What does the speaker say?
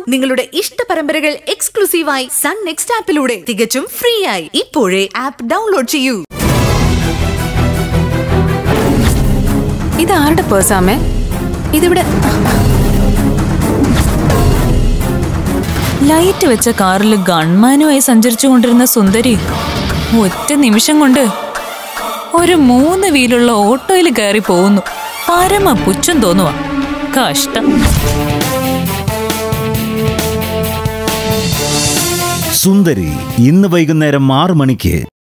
നിങ്ങളുടെ ഇഷ്ട പരമ്പരകൾ എക്സ്ക്ലൂസീവായി സൺ നെക്സ്റ്റ് ആപ്പിലൂടെ തികച്ചും ഫ്രീ ആയി ഇപ്പോഴേ ആപ്പ് ഡൗൺലോഡ് ചെയ്യൂ ഇത് ആരുടെ പേഴ്സാമേ ഇതിവിടെ ലൈറ്റ് വെച്ച കാറിൽ ഗൺമാനുമായി സഞ്ചരിച്ചു കൊണ്ടിരുന്ന സുന്ദരി ഒറ്റ നിമിഷം കൊണ്ട് ഒരു മൂന്ന് വീലുള്ള ഓട്ടോയിൽ കയറി പോകുന്നു പരമ പുച്ഛം തോന്നുക കഷ്ടം സുന്ദരി ഇന്ന് വൈകുന്നേരം ആറ് മണിക്ക്